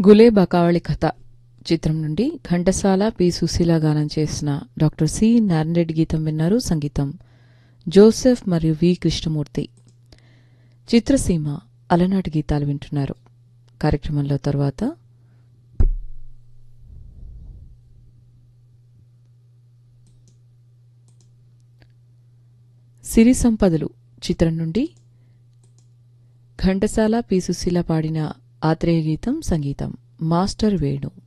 గులే బకావళి కథ చిత్రం నుండి ఘంటసాల పి సుశీల గానం చేసిన డాక్టర్ సి నారాయణరెడ్డి గీతం విన్నారు సంగీతం జోసెఫ్ మరియు వి కృష్ణమూర్తి చిత్రసీమ అలనాటి గీతాలు వింటున్నారు కార్యక్రమంలో తర్వాత సిరి సంపదలు చిత్రం నుండి ఘంటసాల పి సుశీల పాడిన ఆత్రేయ గీతం సంగీతం మాస్టర్ వేణు